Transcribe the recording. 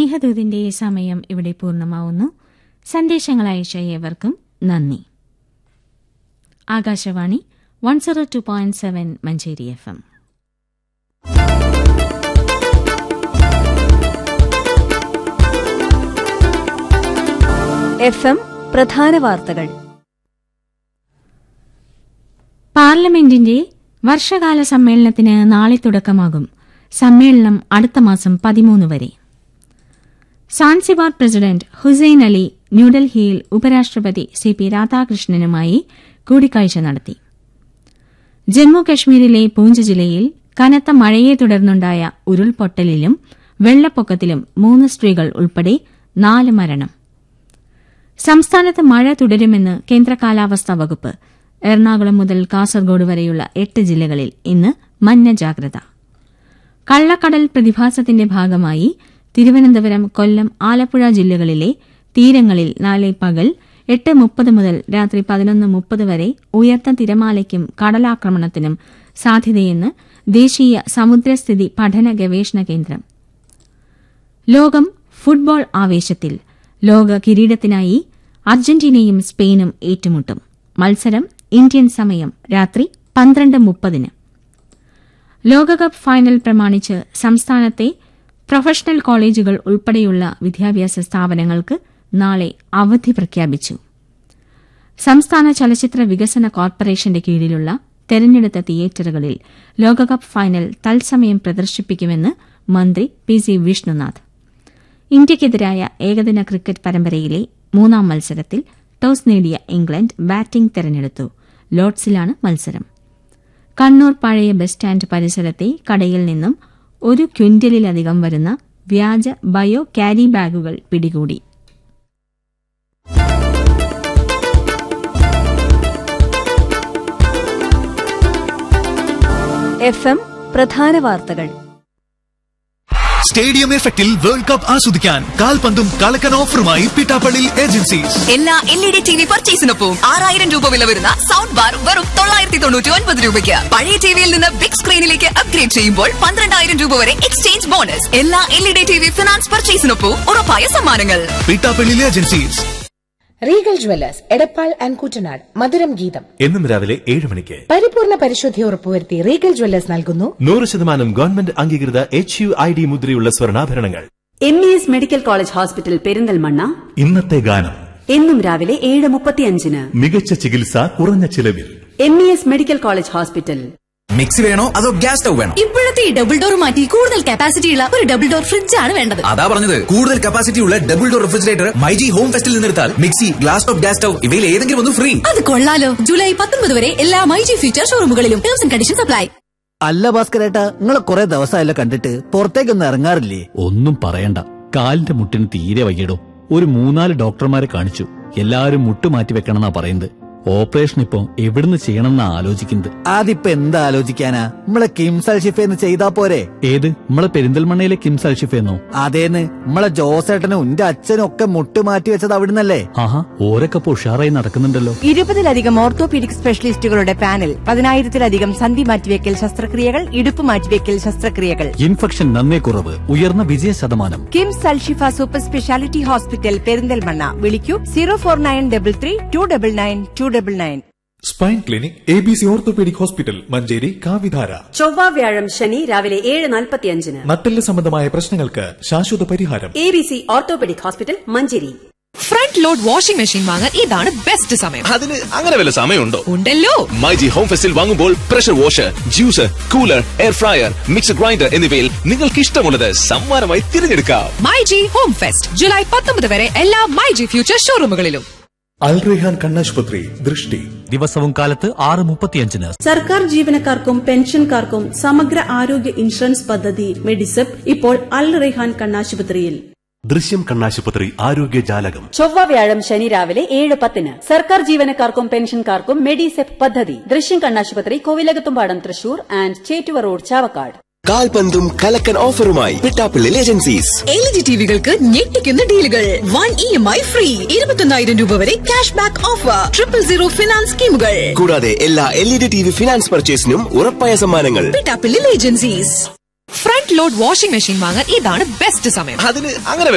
സ്നേഹദൂതിന്റെ സമയം ഇവിടെ പൂർണ്ണമാവുന്നു സന്ദേശങ്ങൾ അയച്ച ഏവർക്കും നന്ദി Akashvani one zero two point seven Manjeri F M F M പ്രധാന വാർത്തകൾ പാർലമെന്റിന്റെ വർഷകാല സമ്മേളനത്തിന് നാളെ തുടക്കമാകും സമ്മേളനം അടുത്ത മാസം പതിമൂന്ന് വരെ സാൻസിബാർ പ്രസിഡന്റ് ഹുസൈൻ അലി ന്യൂഡൽഹിയിൽ ഉപരാഷ്ട്രപതി സി പി രാധാകൃഷ്ണനുമായി കൂടിക്കാഴ്ച നടത്തി ജമ്മു കശ്മീരിലെ പൂഞ്ച് ജില്ലയിൽ കനത്ത മഴയെ തുടർന്നുണ്ടായ ഉരുൾപൊട്ടലിലും വെള്ളപ്പൊക്കത്തിലും മൂന്ന് സ്ത്രീകൾ ഉൾപ്പെടെ നാല് മരണം സംസ്ഥാനത്ത് മഴ തുടരുമെന്ന് കേന്ദ്ര കാലാവസ്ഥാ വകുപ്പ് എറണാകുളം മുതൽ കാസർഗോഡ് വരെയുള്ള എട്ട് ജില്ലകളിൽ ഇന്ന് മഞ്ഞ ജാഗ്രത കള്ളക്കടൽ പ്രതിഭാസത്തിന്റെ ഭാഗമായി തിരുവനന്തപുരം കൊല്ലം ആലപ്പുഴ ജില്ലകളിലെ തീരങ്ങളിൽ നാളെ പകൽ എട്ട് മുപ്പത് മുതൽ രാത്രി പതിനൊന്ന് മുപ്പത് വരെ ഉയർന്ന തിരമാലയ്ക്കും കടലാക്രമണത്തിനും സാധ്യതയെന്ന് ദേശീയ സമുദ്രസ്ഥിതി പഠന ഗവേഷണ കേന്ദ്രം ലോകം ഫുട്ബോൾ ആവേശത്തിൽ ലോക കിരീടത്തിനായി അർജന്റീനയും സ്പെയിനും ഏറ്റുമുട്ടും മത്സരം ഇന്ത്യൻ സമയം രാത്രി പന്ത്രണ്ട് മുപ്പതിന് ലോകകപ്പ് ഫൈനൽ പ്രമാണിച്ച് സംസ്ഥാനത്തെ പ്രൊഫഷണൽ കോളേജുകൾ ഉൾപ്പെടെയുള്ള വിദ്യാഭ്യാസ സ്ഥാപനങ്ങൾക്ക് നാളെ അവധി പ്രഖ്യാപിച്ചു സംസ്ഥാന ചലച്ചിത്ര വികസന കോർപ്പറേഷന്റെ കീഴിലുള്ള തെരഞ്ഞെടുത്ത തിയേറ്ററുകളിൽ ലോകകപ്പ് ഫൈനൽ തത്സമയം പ്രദർശിപ്പിക്കുമെന്ന് മന്ത്രി പി സി വിഷ്ണുനാഥ് ഇന്ത്യയ്ക്കെതിരായ ഏകദിന ക്രിക്കറ്റ് പരമ്പരയിലെ മൂന്നാം മത്സരത്തിൽ ടോസ് നേടിയ ഇംഗ്ലണ്ട് ബാറ്റിംഗ് തെരഞ്ഞെടുത്തു ലോർഡ്സിലാണ് മത്സരം കണ്ണൂർ പഴയ ബസ് സ്റ്റാൻഡ് പരിസരത്തെ കടയിൽ നിന്നും ഒരു ക്വിന്റലിലധികം വരുന്ന വ്യാജ ബയോ ക്യാരി ബാഗുകൾ പിടികൂടി എഫ് എം പ്രധാന വാർത്തകൾ സ്റ്റേഡിയം എഫക്റ്റിൽ വേൾഡ് കപ്പ് ആസ്വദിക്കാൻ കാൽപന്തും കളക്കൻ ഓഫറുമായി പിട്ടാപ്പള്ളി ഏജൻസീസ് എല്ലാ L E D T V പർച്ചേസിനൊപ്പം ആറായിരം രൂപ വില വരുന്ന സൗണ്ട് ബാർ വെറും തൊള്ളായിരത്തി തൊണ്ണൂറ്റി ഒൻപത് രൂപയ്ക്ക് പഴയ ടിവിയിൽ നിന്ന് ബിഗ് സ്ക്രീനിലേക്ക് അപ്ഗ്രേഡ് ചെയ്യുമ്പോൾ പന്ത്രണ്ടായിരം രൂപ വരെ എക്സ്ചേഞ്ച് ബോണസ് എല്ലാ L E D T V finance പർച്ചേസിനൊപ്പം ഉറപ്പായ സമ്മാനങ്ങൾ Pittappilly agencies regal jewellers Edappal and Kuttanad മധുരം ഗീതം എന്നും രാവിലെ ഏഴ് മണിക്ക് പരിപൂർണ പരിശുദ്ധി ഉറപ്പുവരുത്തി റീഗൽ ജ്വല്ലേഴ്സ് നൽകുന്നു നൂറ് ശതമാനം ഗവൺമെന്റ് അംഗീകൃത എച്ച് യു ഐ ഡി മുദ്രയുള്ള സ്വർണ്ണാഭരണങ്ങൾ M E S medical college hospital Perinthalmanna ഇന്നത്തെ ഗാനം എന്നും രാവിലെ ഏഴ് മുപ്പത്തിയഞ്ചിന് മികച്ച ചികിത്സ കുറഞ്ഞ ചിലവിൽ M E S medical college hospital mixie വേണോ അതോ ഗ്യാസ് സ്റ്റവ് വേണോ ഇപ്പോഴത്തെ ഈ ഡബിൾ ഡോർ മാറ്റി കൂടുതൽ കപ്പാസിറ്റി ഉള്ള ഒരു ഡബിൾ ഡോർ ഫ്രിഡ്ജ് ആണ് വേണ്ടത് അതാ പറഞ്ഞത് കൂടുതൽ കപ്പാസിറ്റി ഉള്ള double door refrigerator myG home ഫെസ്റ്റിൽ നിന്നെടുത്താൽ mixie glass top gas stove ഇവയിൽ ഏതെങ്കിലും ഒന്ന് ഫ്രീ അത് കൊള്ളാലോ ജൂലൈ പത്തൊമ്പത് വരെ എല്ലാ മൈജി ഫ്യൂച്ചർ ഷോറൂമുകളിലും ടേംസ് ആൻഡ് കണ്ടീഷൻ സപ്ലൈ അല്ല ഭാസ്കരേട്ടാ നിങ്ങളെ കുറെ ദിവസമായല്ലോ കണ്ടിട്ട് പുറത്തേക്കൊന്നും ഇറങ്ങാറില്ലേ ഒന്നും പറയണ്ട കാലിന്റെ മുട്ടിന് തീരെ വയ്യടോ ഒരു മൂന്നാല് ഡോക്ടർമാരെ കാണിച്ചു എല്ലാവരും മുട്ട് മാറ്റി വെക്കണമെന്നാ പറയുന്നത് ഓപ്പറേഷൻ ഇപ്പൊ എവിടുന്ന് ചെയ്യണമെന്നാ ആലോചിക്കുന്നത് അതിപ്പോ എന്താ ആലോചിക്കാനാ നമ്മളെ കിംസൽ ഷിഫേന്ന് ചെയ്താ പോരെ ഏത് നമ്മളെ പെരിന്തൽമണ്ണയിലെ കിംസ് അൽഷിഫെന്നോ അതേന്ന് നമ്മളെ ജോസേട്ടനും എന്റെ അച്ഛനും ഒക്കെ മുട്ട് മാറ്റി വെച്ചത് അവിടുന്നല്ലേ ആഹാ ഓരൊക്കെ ഇപ്പൊ ഉഷാറായി നടക്കുന്നുണ്ടല്ലോ ഇരുപതിലധികം ഓർത്തോപീഡിക് സ്പെഷ്യലിസ്റ്റുകളുടെ പാനൽ പതിനായിരത്തിലധികം സന്ധി മാറ്റിവെക്കൽ ശസ്ത്രക്രിയകൾ ഇടുപ്പ് മാറ്റിവെക്കൽ ശസ്ത്രക്രിയകൾ ഇൻഫെക്ഷൻ നന്നേ കുറവ് ഉയർന്ന വിജയ ശതമാനം KIMS Alshifa super speciality hospital Perinthalmanna വിളിക്കൂ zero four nine double three two double nine two double nine spine clinic A B C orthopaedic hospital Manjeri കാവിധാര ചൊവ്വ വ്യാഴം ശനി രാവിലെ ഏഴ് നാൽപ്പത്തിയഞ്ചിന് നട്ടെല്ല് സംബന്ധമായ പ്രശ്നങ്ങൾക്ക് ശാശ്വത പരിഹാരം A B C orthopaedic hospital Manjeri front load washing machine വാങ്ങാൻ ഇതാണ് ബെസ്റ്റ് സമയം അതിന് അങ്ങനെ വല്ല സമയമുണ്ടോ ഉണ്ടല്ലോ മൈജി ഹോം ഫെസ്റ്റിൽ വാങ്ങുമ്പോൾ pressure washer juicer cooler air fryer mixer grinder എന്നിവയിൽ നിങ്ങൾക്ക് ഇഷ്ടമുള്ളത് സമ്മാനമായി തിരഞ്ഞെടുക്കാം മൈജി ഹോം ഫെസ്റ്റ് ജൂലൈ പത്തൊമ്പത് വരെ എല്ലാ മൈജി ഫ്യൂച്ചർ ഷോറൂമുകളിലും അൽ റെഹാൻ കണ്ണാശുപത്രി ദൃഷ്ടി ദിവസവും കാലത്ത് ആറ് മുപ്പത്തിയഞ്ചിന് സർക്കാർ ജീവനക്കാർക്കും പെൻഷൻകാർക്കും സമഗ്ര ആരോഗ്യ ഇൻഷുറൻസ് പദ്ധതി മെഡിസെപ്പ് ഇപ്പോൾ അൽ റെഹാൻ കണ്ണാശുപത്രിയിൽ ദൃശ്യം കണ്ണാശുപത്രി ആരോഗ്യ ജാലകം ചൊവ്വ വ്യാഴം ശനി രാവിലെ ഏഴ് പത്തിന് സർക്കാർ ജീവനക്കാർക്കും പെൻഷൻകാർക്കും മെഡിസെപ് പദ്ധതി ദൃശ്യം കണ്ണാശുപത്രി കോവിലകത്തുംപാടം തൃശൂർ ആൻഡ് ചേറ്റുവ റോഡ് ചാവക്കാട് കാൽപന്തും കലക്കൻ ഓഫറുമായി പിട്ടാപ്പള്ളി ഏജൻസീസ് എൽ ജി ടിവികൾക്ക് ഞെട്ടിക്കുന്ന ഡീലുകൾ one E M I free ഇരുപത്തൊന്നായിരം രൂപ വരെ cash back offer triple zero finance സ്കീമുകൾ കൂടാതെ എല്ലാ L E D T V finance പർച്ചേസിനും ഉറപ്പായ സമ്മാനങ്ങൾ പിട്ടാപ്പിള്ളിൽ agencies front load washing machine വാങ്ങാൻ ഇതാണ് ബെസ്റ്റ് സമയം അതിന് അങ്ങനെ